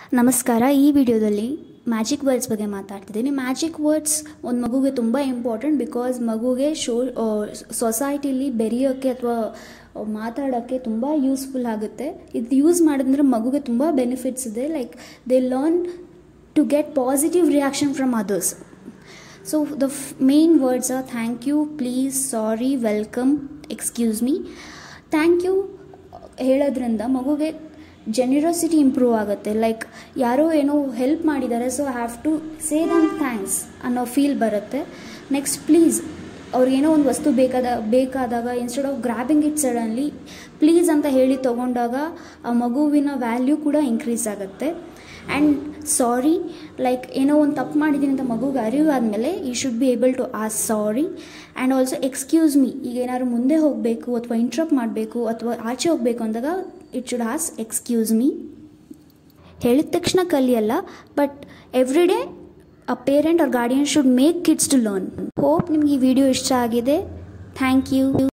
ನಮಸ್ಕಾರ ಈ ವಿಡಿಯೋದಲ್ಲಿ ಮ್ಯಾಜಿಕ್ ವರ್ಡ್ಸ್ ಬಗ್ಗೆ ಮಾತಾಡ್ತಿದ್ದೀನಿ ಮ್ಯಾಜಿಕ್ ವರ್ಡ್ಸ್ ಒಂದು ಮಗುಗೆ ತುಂಬ ಇಂಪಾರ್ಟೆಂಟ್ ಬಿಕಾಸ್ ಮಗುಗೆ ಶೋ ಸೊಸೈಟಿಲಿ ಬೆರೆಯೋಕ್ಕೆ ಅಥವಾ ಮಾತಾಡೋಕ್ಕೆ ತುಂಬ ಯೂಸ್ಫುಲ್ ಆಗುತ್ತೆ ಇದು ಯೂಸ್ ಮಾಡಿದ್ರೆ ಮಗುಗೆ ತುಂಬ ಬೆನಿಫಿಟ್ಸ್ ಇದೆ like they learn to get positive reaction from others so the main words are thank you please sorry welcome excuse me thank you ಹೇಳೋದ್ರಿಂದ ಮಗುಗೆ ಜೆನ್ಯುರೋಸಿಟಿ ಇಂಪ್ರೂವ್ ಆಗುತ್ತೆ ಲೈಕ್ ಯಾರೋ ಏನೋ ಹೆಲ್ಪ್ ಮಾಡಿದ್ದಾರೆ so have to say them thanks ಅನ್ನೋ feel ಬರುತ್ತೆ next please ಅವ್ರಿಗೇನೋ ಒಂದು ವಸ್ತು ಬೇಕಾದ ಬೇಕಾದಾಗ instead of grabbing it suddenly please ಅಂತ ಹೇಳಿ ತೊಗೊಂಡಾಗ ಆ ಮಗುವಿನ ವ್ಯಾಲ್ಯೂ ಕೂಡ ಇನ್ಕ್ರೀಸ್ ಆಗುತ್ತೆ ಆ್ಯಂಡ್ ಸಾರಿ ಲೈಕ್ ಏನೋ ಒಂದು ತಪ್ಪು ಮಾಡಿದ್ದೀನಿ ಅಂತ ಮಗುಗೆ ಅರಿವಾದಮೇಲೆ ಈ should be able to ask sorry and also excuse me ಈಗ ಏನಾದ್ರು ಮುಂದೆ ಹೋಗಬೇಕು ಅಥವಾ ಇಂಟ್ರಪ್ಟ್ ಮಾಡಬೇಕು ಅಥವಾ ಆಚೆ ಹೋಗಬೇಕು ಅಂದಾಗ it should ask excuse me ಹೇಳಿದ ತಕ್ಷಣ ಕಲಿಯಲ್ಲ but every day a parent or guardian should make kids to learn hope ನಿಮ್ಗೆ ಈ ವಿಡಿಯೋ ಇಷ್ಟ ಆಗಿದೆ ಥ್ಯಾಂಕ್ ಯು